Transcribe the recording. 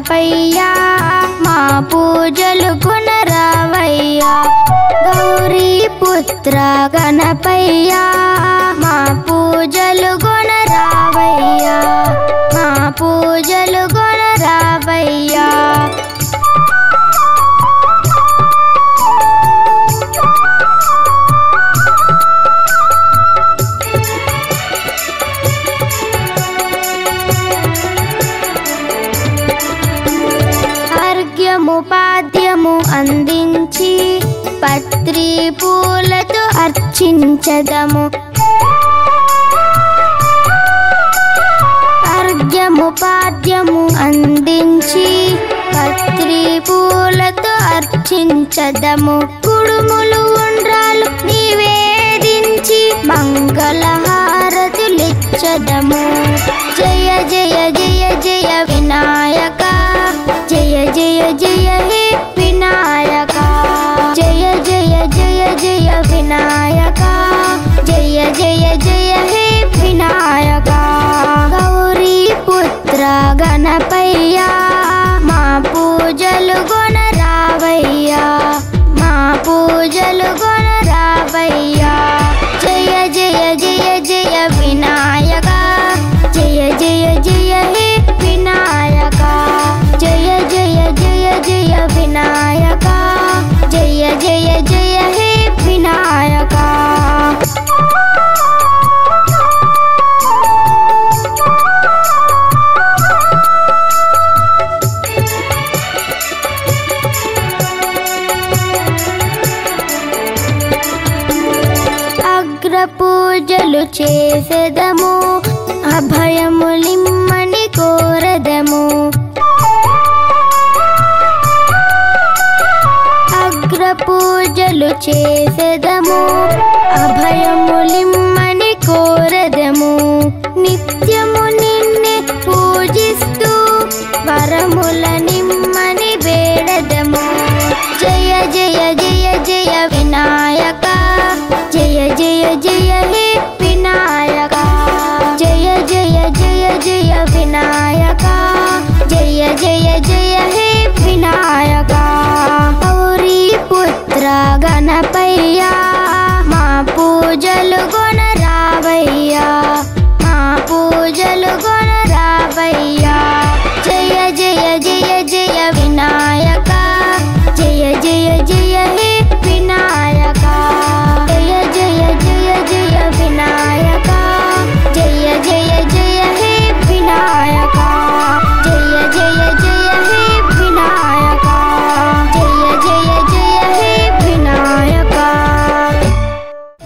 గణపయ్యా మా పూజలు కొనరావయ్యా గౌరీ పుత్ర గణపయ్యా మా పూజలు కొనరావయ్యా మా పూజలు కొనరావయ్యా అర్ఘ్యము పాద్యము అందించి పత్రి పూలతో అర్చించదము అర్ఘ్యము పాద్యము అందించి పత్రి పూలతో అర్చించదము కుడుములు ఉండ్రాలు నివేదించి మంగళహారతులిచ్చదము జయ జయ జయ జయ వినాయక జయ జయ జయ హే వినాయక జయ జయ జయ జయ వినాయక జయ జయ జయ హే వినాయక గౌరీ పుత్ర గణపయ్యా మా పూజలు గొనరావయ్యా మా పూజలు గొనరావయ్యా జయ జయ జయ జయ వినాయక జయ జయ జయ హే వినాయక జయ జయ జయ జయ వినాయక జయ జయ జయ హే వినాయక అగ్ర పూజలు చేసెదము అభయములిమ్మని కోరదము అగ్ర పూజలు చేసెదము అభయములిమ్మని కోరదము నిత్యము నిన్నే పూజిస్తూ వరముల నిమ్మని వేడదము జయ జయ జయ జయ వినాయక జయ జయ జయ హే వినాయక జయ జయ జయ జయ వినాయక జయ జయ జయ హే వినాయక గౌరీ పుత్ర గణప